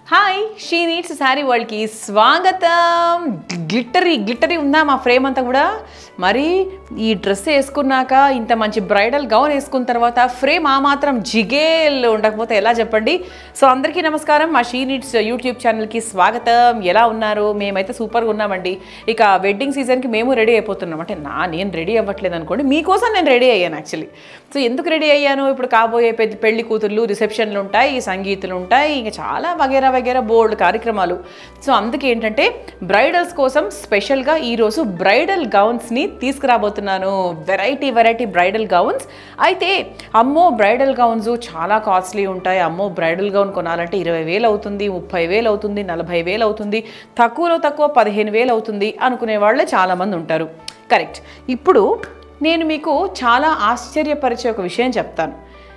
hi She Needs sari వరల్డ్కి స్వాగతం glittery గ్లిట్టరీ ఉందా మా ఫ్రేమ్ అంతా కూడా మరి ఈ డ్రెస్ వేసుకున్నాక ఇంత మంచి బ్రైడల్ గౌన్ వేసుకున్న తర్వాత ఫ్రేమ్ ఆ మాత్రం జిగేల్ ఉండకపోతే ఎలా చెప్పండి సో అందరికీ నమస్కారం మా షీ నీడ్స్ యూట్యూబ్ ఛానల్కి స్వాగతం ఎలా ఉన్నారు మేమైతే సూపర్గా ఉన్నామండి ఇక వెడ్డింగ్ సీజన్కి మేము రెడీ అయిపోతున్నాం అంటే నా నేను రెడీ అవ్వట్లేదు అనుకోండి మీకోసం నేను రెడీ అయ్యాను యాక్చువల్లీ సో ఎందుకు రెడీ అయ్యాను ఇప్పుడు కాబోయే పెద్ద పెళ్లి కూతుర్లు రిసెప్షన్లు ఉంటాయి సంగీతులు ఉంటాయి ఇంకా చాలా వగేరా వగేరా బోల్డ్ కార్యక్రమాలు సో అందుకే ఏంటంటే బ్రైడల్స్ కోసం స్పెషల్గా ఈరోజు బ్రైడల్ గౌన్స్ని తీసుకురాబోతున్నాను వెరైటీ వెరైటీ బ్రైడల్ గౌన్స్ అయితే అమ్మో బ్రైడల్ గౌన్స్ చాలా కాస్ట్లీ ఉంటాయి అమ్మో బ్రైడల్ గౌన్ కొనాలంటే ఇరవై వేలు అవుతుంది ముప్పై వేలు అవుతుంది నలభై వేలు అవుతుంది తక్కువలో తక్కువ పదిహేను వేలు అవుతుంది అనుకునే వాళ్ళే చాలామంది ఉంటారు కరెక్ట్ ఇప్పుడు నేను మీకు చాలా ఆశ్చర్యపరిచే ఒక విషయం చెప్తాను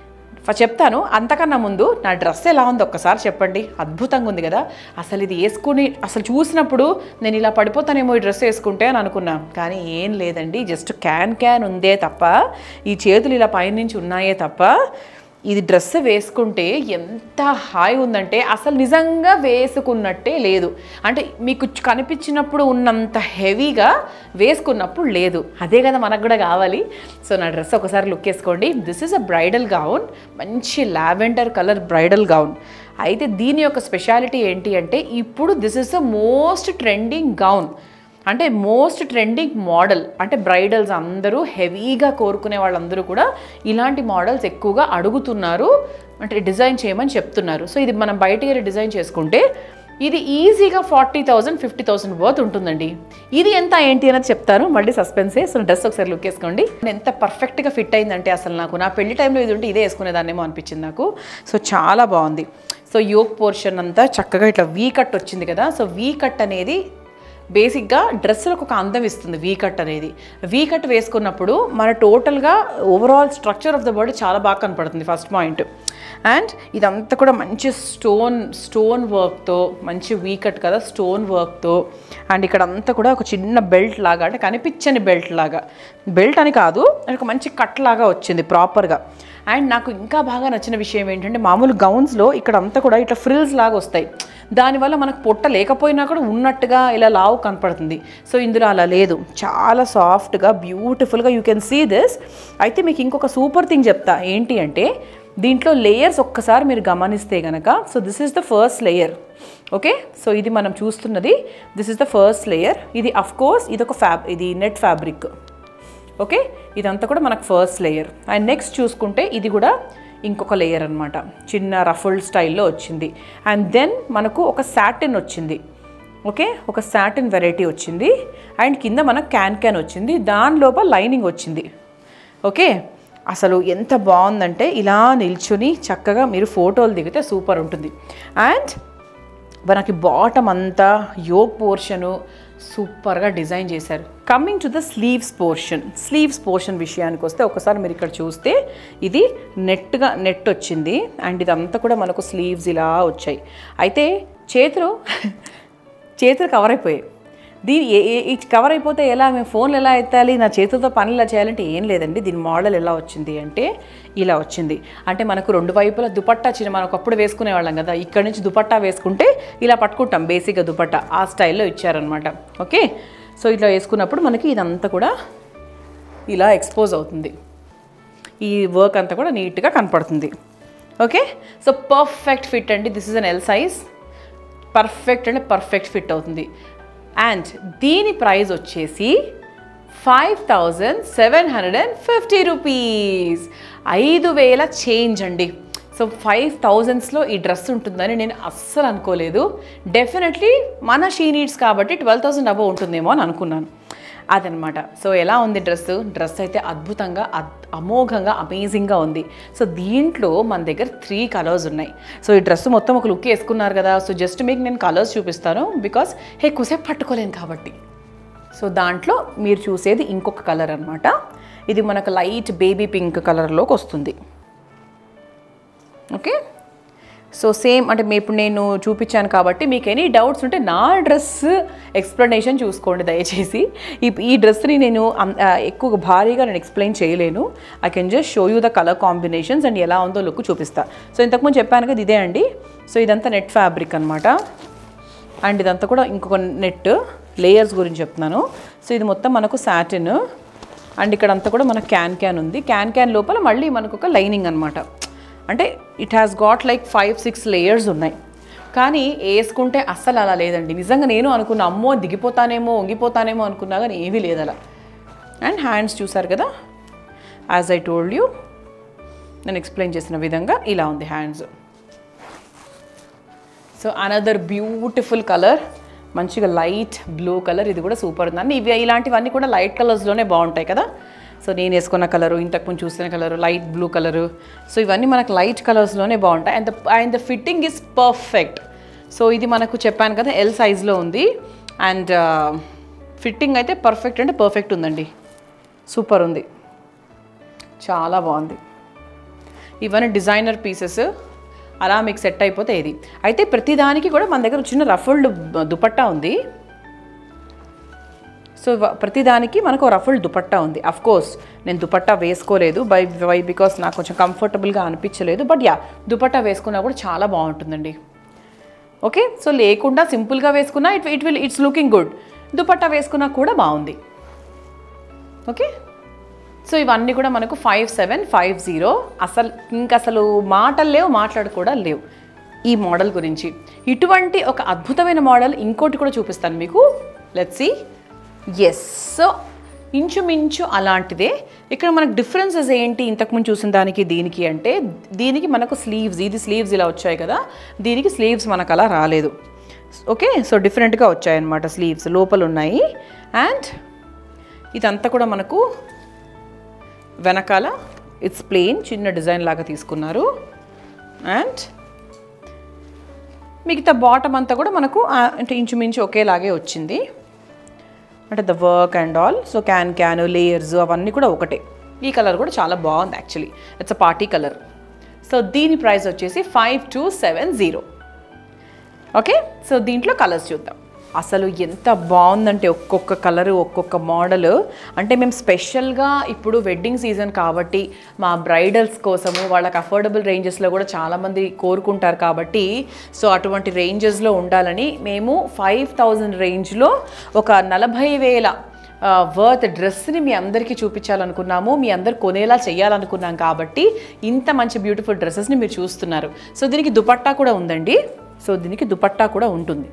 ఫ- చెప్తాను అంతకన్నా ముందు నా డ్రెస్ ఎలా ఉంది ఒక్కసారి చెప్పండి అద్భుతంగా ఉంది కదా అసలు ఇది వేసుకుని అసలు చూసినప్పుడు నేను ఇలా పడిపోతానేమో ఈ డ్రెస్ వేసుకుంటే అని అనుకున్నా కానీ ఏం లేదండి జస్ట్ క్యాన్ క్యాన్ ఉందే తప్ప ఈ చేతులు ఇలా పైనుంచి ఉన్నాయే తప్ప ఇది డ్రెస్ వేసుకుంటే ఎంత హాయి ఉందంటే అసలు నిజంగా వేసుకున్నట్టే లేదు అంటే మీకు చ- కనిపించినప్పుడు ఉన్నంత హెవీగా వేసుకున్నప్పుడు లేదు అదే కదా మనకు కూడా కావాలి సో నా డ్రెస్ ఒకసారి లుక్ వేసుకోండి this is a bridal gown మంచి లావెండర్ కలర్ బ్రైడల్ గౌన్ అయితే దీని యొక్క స్పెషాలిటీ ఏంటి అంటే ఇప్పుడు this is the most trending gown అంటే మోస్ట్ ట్రెండింగ్ మోడల్ అంటే బ్రైడల్స్ అందరూ హెవీగా కోరుకునే వాళ్ళందరూ కూడా ఇలాంటి మోడల్స్ ఎక్కువగా అడుగుతున్నారు అంటే డిజైన్ చేయమని చెప్తున్నారు సో ఇది మనం బయటికి వెళ్ళి డిజైన్ చేసుకుంటే ఇది ఈజీగా forty thousand fifty thousand worth ఉంటుందండి ఇది ఎంత ఏంటి అనేది చెప్తాను మళ్ళీ సస్పెన్సే సో డ్రెస్ ఒకసారి లుక్ వేసుకోండి ఎంత పర్ఫెక్ట్గా ఫిట్ అయిందంటే అసలు నాకు నా పెళ్లి టైంలో ఇది ఉంటే ఇదే వేసుకునేదాన్నేమో అనిపించింది నాకు సో చాలా బాగుంది సో యోక్ పోర్షన్ అంతా చక్కగా ఇట్లా వీ కట్ వచ్చింది కదా సో వీ కట్ అనేది బేసిక్గా డ్రెస్సులకు ఒక అందం ఇస్తుంది వీ కట్ అనేది వీ కట్ వేసుకున్నప్పుడు మన టోటల్గా overall structure of the body చాలా బాగా కనపడుతుంది ఫస్ట్ పాయింట్ అండ్ ఇదంతా కూడా మంచి స్టోన్ స్టోన్ వర్క్తో మంచి వీ కట్ కదా స్టోన్ వర్క్తో అండ్ ఇక్కడ అంతా కూడా ఒక చిన్న బెల్ట్ లాగా అంటే కనిపించని బెల్ట్ లాగా బెల్ట్ అని కాదు అది ఒక మంచి కట్ లాగా వచ్చింది ప్రాపర్గా అండ్ నాకు ఇంకా బాగా నచ్చిన విషయం ఏంటంటే మామూలు గౌన్స్లో ఇక్కడ అంతా కూడా ఇట్లా ఫ్రిల్స్ లాగా వస్తాయి దానివల్ల మనకు పొట్ట లేకపోయినా కూడా ఉన్నట్టుగా ఇలా లావు కనపడుతుంది సో ఇందులో అలా లేదు చాలా సాఫ్ట్గా బ్యూటిఫుల్గా యూ కెన్ సీ దిస్ అయితే మీకు ఇంకొక సూపర్ థింగ్ చెప్తా ఏంటి అంటే దీంట్లో లేయర్స్ ఒక్కసారి మీరు గమనిస్తే గనక so this is the first layer okay so ఇది మనం చూస్తున్నది this is the first layer ఇది అఫ్ కోర్స్ ఇది ఒక ఫ్యాబ్ ఇది నెట్ ఫ్యాబ్రిక్ ఓకే ఇదంతా కూడా మనకు ఫస్ట్ లేయర్ అండ్ నెక్స్ట్ చూసుకుంటే ఇది కూడా ఇంకొక లేయర్ అనమాట చిన్న రఫుల్డ్ స్టైల్లో వచ్చింది అండ్ దెన్ మనకు ఒక సాటిన్ వచ్చింది ఓకే ఒక సాటిన్ వెరైటీ వచ్చింది అండ్ కింద మనకు క్యాన్ క్యాన్ వచ్చింది దాని లోపల లైనింగ్ వచ్చింది ఓకే అసలు ఎంత బాగుందంటే ఇలా నిల్చుని చక్కగా మీరు ఫోటోలు దిగితే సూపర్ ఉంటుంది అండ్ మనకి బాటమ్ అంతా యోగ్ పోర్షను సూపర్గా డిజైన్ చేశారు coming to the sleeves portion sleeves portion విషయానికి వస్తే ఒకసారి మీరు ఇక్కడ చూస్తే ఇది నెట్గా నెట్ వచ్చింది అండ్ ఇదంతా కూడా మనకు స్లీవ్స్ ఇలా వచ్చాయి అయితే చేతులు చేతులు కవర్ అయిపోయాయి దీని ఏ- ఏ- ఈ కవర్ అయిపోతే ఎలా మేము ఫోన్లు ఎలా ఎత్తాలి నా చేతులతో పనులు ఎలా చేయాలంటే ఏం లేదండి దీని మోడల్ ఎలా వచ్చింది అంటే ఇలా వచ్చింది అంటే మనకు రెండు వైపులా దుపట్టా చిన్న మనం ఒకప్పుడు వేసుకునే వాళ్ళం కదా ఇక్కడ నుంచి దుపట్టా వేసుకుంటే ఇలా పట్టుకుంటాం బేసిక్గా దుపట్టా ఆ స్టైల్లో ఇచ్చారనమాట ఓకే సో ఇట్లా వేసుకున్నప్పుడు మనకి ఇదంతా కూడా ఇలా ఎక్స్పోజ్ అవుతుంది ఈ వర్క్ అంతా కూడా నీట్గా కనపడుతుంది ఓకే సో పర్ఫెక్ట్ ఫిట్ అండి this is an L size perfect అంటే పర్ఫెక్ట్ ఫిట్ అవుతుంది అండ్ దీని ప్రైస్ వచ్చేసి five thousand seven hundred and fifty rupees ఐదు వేల చేంజ్ అండి సో ఫైవ్ థౌజండ్స్లో ఈ డ్రెస్ ఉంటుందని నేను అస్సలు అనుకోలేదు డెఫినెట్లీ మన షీ నీడ్స్ కాబట్టి ట్వెల్వ్ థౌసండ్ అబవ్ ఉంటుందేమో అని అనుకున్నాను అదనమాట సో ఎలా ఉంది డ్రెస్ డ్రెస్ అయితే అద్భుతంగా అద్ అమోఘంగా అమేజింగ్గా ఉంది సో దీంట్లో మన దగ్గర త్రీ కలర్స్ ఉన్నాయి సో ఈ డ్రెస్ మొత్తం ఒక లుక్ వేసుకున్నారు కదా సో జస్ట్ మీకు నేను కలర్స్ చూపిస్తాను బికాస్ హే కుసేపు పట్టుకోలేను కాబట్టి సో దాంట్లో మీరు చూసేది ఇంకొక కలర్ అనమాట ఇది మనకు లైట్ బేబీ పింక్ కలర్లోకి వస్తుంది ఓకే సో సేమ్ అంటే మీ ఇప్పుడు నేను చూపించాను కాబట్టి మీకు ఎనీ డౌట్స్ ఉంటే నా డ్రెస్ ఎక్స్ప్లెనేషన్ చూసుకోండి దయచేసి ఈ ఈ డ్రెస్ని నేను అం- ఆ, ఎక్కువ భారీగా నేను ఎక్స్ప్లెయిన్ చేయలేను I can just show you the colour combinations and ఎలా ఉందో లుక్ చూపిస్తా సో ఇంతకుముందు చెప్పాను కదా ఇదే అండి సో ఇదంతా నెట్ ఫ్యాబ్రిక్ అనమాట అండ్ ఇదంతా కూడా ఇంకొక నెట్ లేయర్స్ గురించి చెప్తున్నాను సో ఇది మొత్తం మనకు సాటిన్ అండ్ ఇక్కడ అంతా కూడా మనకు క్యాన్ క్యాన్ ఉంది క్యాన్ క్యాన్ లోపల మళ్ళీ మనకు ఒక లైనింగ్ అనమాట అంటే it has got like five six layers ఉన్నాయి కానీ వేసుకుంటే అస్సలు అలా లేదండి నిజంగా నేను అనుకున్నా అమ్మో దిగిపోతానేమో వంగిపోతానేమో అనుకున్నా కానీ ఏమీ లేదు అలా అండ్ హ్యాండ్స్ చూసారు కదా యాజ్ ఐ టోల్డ్ యూ నేను ఎక్స్ప్లెయిన్ చేసిన విధంగా ఇలా ఉంది hands so another beautiful colour మంచిగా లైట్ బ్లూ కలర్ ఇది కూడా సూపర్ ఉంది అన్ని ఇవి ఇలాంటివన్నీ కూడా లైట్ కలర్స్లోనే బాగుంటాయి కదా సో నేను వేసుకున్న కలరు ఇంతకుముందు చూసిన colour light blue colour so ఇవన్నీ మనకు లైట్ కలర్స్లోనే బాగుంటాయి and the and the fitting is perfect so ఇది మనకు చెప్పాను కదా ఎల్ సైజ్లో ఉంది అండ్ ఫిట్టింగ్ అయితే పర్ఫెక్ట్ అంటే పర్ఫెక్ట్ ఉందండి సూపర్ ఉంది చాలా బాగుంది ఇవన్నీ డిజైనర్ పీసెస్ అలా మీకు సెట్ అయిపోతే ఇది అయితే ప్రతిదానికి కూడా మన దగ్గర చిన్న రఫుల్డ్ దుపట్టా ఉంది సో వ- ప్రతిదానికి మనకు రఫుల్డ్ దుపట్టా ఉంది అఫ్ కోర్స్ నేను దుపట్టా వేసుకోలేదు బై వై బికాస్ నాకు కొంచెం కంఫర్టబుల్గా అనిపించలేదు బట్ యా దుపట్టా వేసుకున్నా కూడా చాలా బాగుంటుందండి ఓకే సో లేకుండా సింపుల్గా వేసుకున్నా it it will it's looking good dupatta వేసుకున్నా కూడా బాగుంది ఓకే సో ఇవన్నీ కూడా మనకు ఫైవ్ సెవెన్ ఫైవ్ జీరో అసలు ఇంక అసలు మాటలు లేవు మాట్లాడు కూడా లేవు ఈ మోడల్ గురించి ఇటువంటి ఒక అద్భుతమైన మోడల్ ఇంకోటి కూడా చూపిస్తాను మీకు లెట్స్ సి ఎస్ సో ఇంచుమించు అలాంటిదే ఇక్కడ మనకు డిఫరెన్సెస్ ఏంటి ఇంతకుముందు చూసిన దానికి దీనికి అంటే దీనికి మనకు స్లీవ్స్ ఇది స్లీవ్స్ ఇలా వచ్చాయి కదా దీనికి స్లీవ్స్ మనకు అలా రాలేదు ఓకే సో డిఫరెంట్గా వచ్చాయన్నమాట స్లీవ్స్ లోపల ఉన్నాయి అండ్ ఇదంతా కూడా మనకు వెనకాల ఇట్స్ ప్లెయిన్ చిన్న డిజైన్ లాగా తీసుకున్నారు అండ్ మిగతా బాటమ్ అంతా కూడా మనకు ఆ, అంటే ఇంచుమించు ఒకేలాగే వచ్చింది అంటే the work and all so can can layers అవన్నీ కూడా ఒకటే ఈ కలర్ కూడా చాలా బాగుంది actually it's a party colour so దీని ప్రైస్ వచ్చేసి five two seven zero okay so దీంట్లో కలర్స్ చూద్దాం అసలు ఎంత బాగుందంటే ఒక్కొక్క కలర్ ఒక్కొక్క మోడల్ అంటే మేము స్పెషల్గా ఇప్పుడు వెడ్డింగ్ సీజన్ కాబట్టి మా బ్రైడల్స్ కోసము వాళ్ళకి అఫోర్డబుల్ రేంజెస్లో కూడా చాలామంది కోరుకుంటారు కాబట్టి సో అటువంటి రేంజెస్లో ఉండాలని మేము ఫైవ్ థౌజండ్ రేంజ్లో ఒక నలభై వేల వర్త్ డ్రెస్ని మీ అందరికీ చూపించాలనుకున్నాము మీ అందరు కొనేలా చేయాలనుకున్నాం కాబట్టి ఇంత మంచి బ్యూటిఫుల్ డ్రెస్సెస్ని మీరు చూస్తున్నారు సో దీనికి దుపట్టా కూడా ఉందండి సో దీనికి దుపట్టా కూడా ఉంటుంది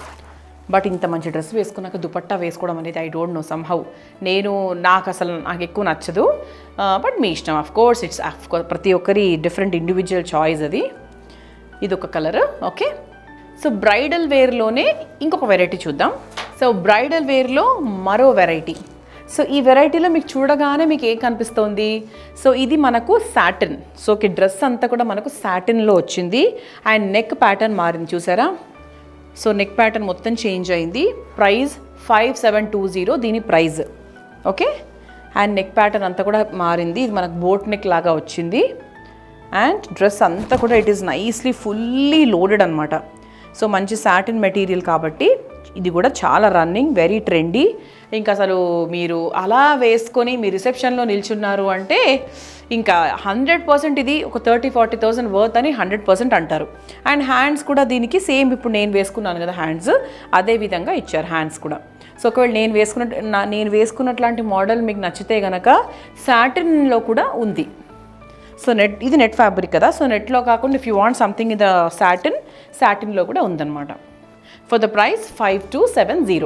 బట్ ఇంత మంచి డ్రెస్ వేసుకున్నాక దుపట్టా వేసుకోవడం అనేది ఐ డోంట్ నో సమ్హౌ నేను నాకు అసలు నాకు ఎక్కువ నచ్చదు బట్ మీ ఇష్టం of course it's of course ప్రతి ఒక్కరి డిఫరెంట్ ఇండివిజువల్ చాయిస్ అది ఇది ఒక కలర్ ఓకే సో బ్రైడల్ వేర్లోనే ఇంకొక వెరైటీ చూద్దాం సో బ్రైడల్ వేర్లో మరో వెరైటీ సో ఈ వెరైటీలో మీకు చూడగానే మీకు ఏం కనిపిస్తోంది సో ఇది మనకు సాటిన్ సో ఈ డ్రెస్ అంతా కూడా మనకు సాటిన్లో వచ్చింది అండ్ నెక్ ప్యాటర్న్ మారింది చూసారా సో నెక్ ప్యాటర్న్ మొత్తం చేంజ్ అయింది price five seven two zero దీని prize okay and neck pattern అంతా కూడా మారింది ఇది మనకు బోట్ నెక్ లాగా వచ్చింది అండ్ డ్రెస్ అంతా కూడా it is nicely fully loaded అనమాట సో మంచి సాటిన్ మెటీరియల్ కాబట్టి ఇది కూడా చాలా రన్నింగ్ వెరీ ట్రెండీ ఇంకా అసలు మీరు అలా వేసుకొని మీ రిసెప్షన్లో నిల్చున్నారు అంటే ఇంకా హండ్రెడ్ పర్సెంట్ ఇది ఒక థర్టీ ఫార్టీ థౌసండ్ వర్త్ అని హండ్రెడ్ పర్సెంట్ అంటారు అండ్ హ్యాండ్స్ కూడా దీనికి సేమ్ ఇప్పుడు నేను వేసుకున్నాను కదా హ్యాండ్స్ అదే విధంగా ఇచ్చారు హ్యాండ్స్ కూడా సో ఒకవేళ నేను వేసుకున్న నా- నేను వేసుకున్నట్లాంటి మోడల్ మీకు నచ్చితే గనక సాటిన్లో కూడా ఉంది సో నెట్ ఇది నెట్ ఫ్యాబ్రిక్ కదా సో నెట్లో కాకుండా if you want something in the satin సాటిన్లో కూడా ఉందన్నమాట for the price five two seven zero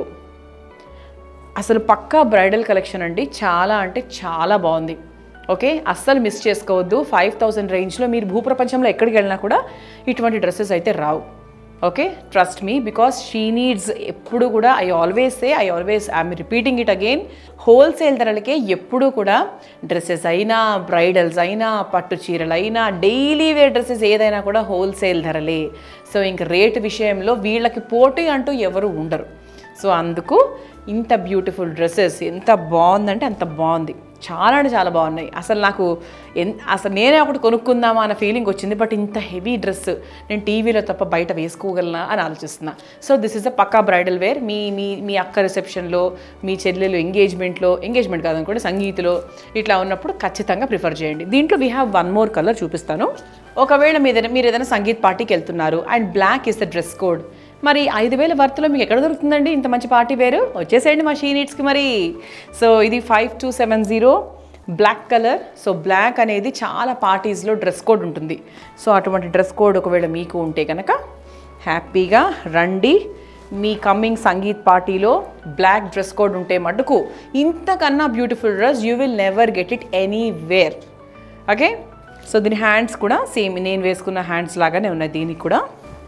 అసలు పక్కా బ్రైడల్ కలెక్షన్ అండి చాలా అంటే చాలా బాగుంది ఓకే అస్సలు మిస్ చేసుకోవద్దు ఫైవ్ థౌసండ్ రేంజ్లో మీరు భూప్రపంచంలో ఎక్కడికి వెళ్ళినా కూడా ఇటువంటి డ్రెస్సెస్ అయితే రావు okay trust me because She Needs ఎప్పుడు కూడా I always say I always I'm repeating it again wholesale ధరలకే ఎప్పుడూ కూడా డ్రెస్సెస్ అయినా బ్రైడల్స్ అయినా పట్టు చీరలు అయినా డైలీ వేర్ డ్రెస్సెస్ ఏదైనా కూడా హోల్సేల్ ధరలే సో ఇంక రేటు విషయంలో వీళ్ళకి పోటీ అంటూ ఎవరు ఉండరు సో అందుకు ఇంత బ్యూటిఫుల్ డ్రెస్సెస్ ఎంత బాగుందంటే అంత బాగుంది చాలా అంటే చాలా బాగున్నాయి అసలు నాకు ఎన్ అసలు నేనే ఒకటి కొనుక్కుందామా అన్న ఫీలింగ్ వచ్చింది బట్ ఇంత హెవీ డ్రెస్ నేను టీవీలో తప్ప బయట వేసుకోగలనా అని ఆలోచిస్తున్నా సో దిస్ ఇస్ అ పక్కా బ్రైడల్ వేర్ మీ మీ మీ అక్క రిసెప్షన్లో మీ చెల్లెలు ఎంగేజ్మెంట్లో ఎంగేజ్మెంట్ కాదనుకోండి సంగీత్లో ఇట్లా ఉన్నప్పుడు ఖచ్చితంగా ప్రిఫర్ చేయండి దీంట్లో we have one more colour చూపిస్తాను ఒకవేళ మీద మీరు ఏదైనా సంగీత్ పార్టీకి వెళ్తున్నారు and black is the dress code మరి ఐదు వేల వర్త్లో మీకు ఎక్కడ దొరుకుతుందండి ఇంత మంచి పార్టీ వేరు వచ్చేసేయండి మా షీ నీడ్స్కి మరి సో ఇది five two seven zero black colour so black అనేది చాలా పార్టీస్లో డ్రెస్ కోడ్ ఉంటుంది సో అటువంటి డ్రెస్ కోడ్ ఒకవేళ మీకు ఉంటే కనుక హ్యాపీగా రండి మీ కమ్మింగ్ సంగీత్ పార్టీలో బ్లాక్ డ్రెస్ కోడ్ ఉంటే మటుకు ఇంతకన్నా beautiful dress you will never get it anywhere okay so దీని హ్యాండ్స్ కూడా సేమ్ నేను వేసుకున్న హ్యాండ్స్ లాగానే ఉన్నాయి దీనికి కూడా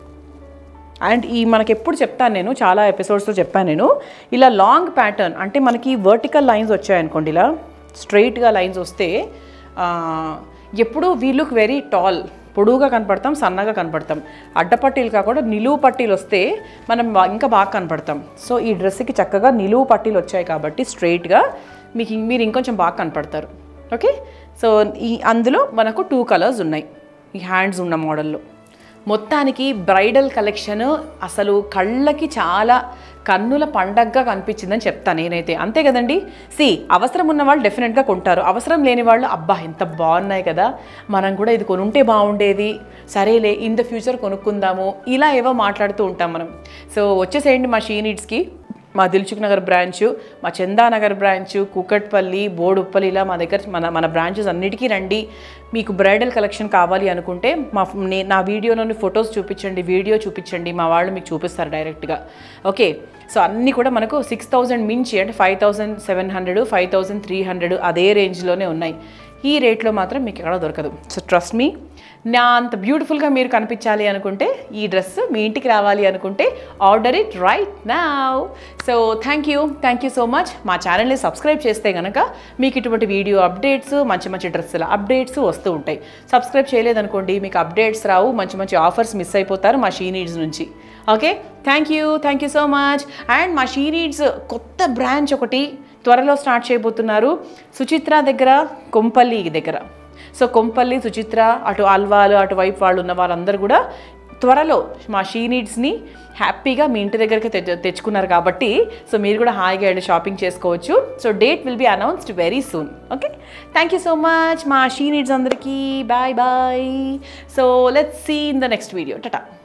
అండ్ ఈ మనకి ఎప్పుడు చెప్తాను నేను చాలా ఎపిసోడ్స్లో చెప్పాను నేను ఇలా లాంగ్ ప్యాటర్న్ అంటే మనకి వర్టికల్ లైన్స్ వచ్చాయనుకోండి ఇలా స్ట్రైట్గా లైన్స్ వస్తే ఆ, ఎప్పుడు వీ లుక్ వెరీ టాల్ పొడువుగా కనపడతాం సన్నగా కనపడతాం అడ్డపట్టీలు కాకుండా నిలువు పట్టీలు వస్తే మనం బా- ఇంకా బాగా కనపడతాం సో ఈ డ్రెస్కి చక్కగా నిలువు పట్టీలు వచ్చాయి కాబట్టి స్ట్రైట్గా మీకు ఇం- మీరు ఇంకొంచెం బాగా కనపడతారు ఓకే సో ఈ అందులో మనకు టూ కలర్స్ ఉన్నాయి ఈ హ్యాండ్స్ ఉన్న మోడల్లో మొత్తానికి బ్రైడల్ కలెక్షన్ అసలు కళ్ళకి చాలా కన్నుల పండగగా కనిపించిందని చెప్తాను నేనైతే అంతే కదండి సి అవసరం ఉన్న వాళ్ళు డెఫినెట్గా కొంటారు అవసరం లేని వాళ్ళు అబ్బా ఎంత బాగున్నాయి కదా మనం కూడా ఇది కొనుంటే బాగుండేది సరేలే ఇన్ ద ఫ్యూచర్ కొనుక్కుందాము ఇలా ఏవో మాట్లాడుతూ ఉంటాం మనం సో వచ్చేసేయండి మా షీ నీడ్స్కి మా దిల్చుక్ నగర్ బ్రాంచ్ మా చందానగర్ బ్రాంచ్ కూకట్పల్లి బోడుప్పల్లి ఇలా మా దగ్గర మన మన బ్రాంచెస్ అన్నిటికీ రండి మీకు బ్రైడల్ కలెక్షన్ కావాలి అనుకుంటే మా నే నా వీడియోలోని ఫొటోస్ చూపించండి వీడియో చూపించండి మా వాళ్ళు మీకు చూపిస్తారు డైరెక్ట్గా ఓకే సో అన్నీ కూడా మనకు సిక్స్ థౌజండ్ మించి అంటే five thousand seven hundred five thousand three hundred అదే రేంజ్లోనే ఉన్నాయి ఈ రేట్లో మాత్రం మీకు ఎక్కడ దొరకదు సో ట్రస్ట్ మీ నా అంత బ్యూటిఫుల్గా మీరు కనిపించాలి అనుకుంటే ఈ డ్రెస్ మీ ఇంటికి రావాలి అనుకుంటే order it right now so thank you thank you so much మా ఛానల్ని సబ్స్క్రైబ్ చేస్తే కనుక మీకు ఇటువంటి వీడియో అప్డేట్స్ మంచి మంచి డ్రెస్సుల అప్డేట్స్ వస్తూ ఉంటాయి సబ్స్క్రైబ్ చేయలేదనుకోండి మీకు అప్డేట్స్ రావు మంచి మంచి ఆఫర్స్ మిస్ అయిపోతారు మా షీ నీడ్స్ నుంచి okay thank you thank you so much and మా షీ నీడ్స్ కొత్త బ్రాంచ్ ఒకటి త్వరలో స్టార్ట్ చేయబోతున్నారు సుచిత్ర దగ్గర కొంపల్లి దగ్గర సో కొంపల్లి సుచిత్ర అటు అల్వాలు అటువైపు వాళ్ళు ఉన్న వాళ్ళందరూ కూడా త్వరలో మా షీ నీడ్స్ని హ్యాపీగా మీ ఇంటి దగ్గరికి తెచ్చు తెచ్చుకున్నారు కాబట్టి సో మీరు కూడా హాయిగా వెళ్ళి షాపింగ్ చేసుకోవచ్చు so date will be announced very soon okay thank you so much మా షీ నీడ్స్ అందరికీ bye bye so let's see in the next video Tata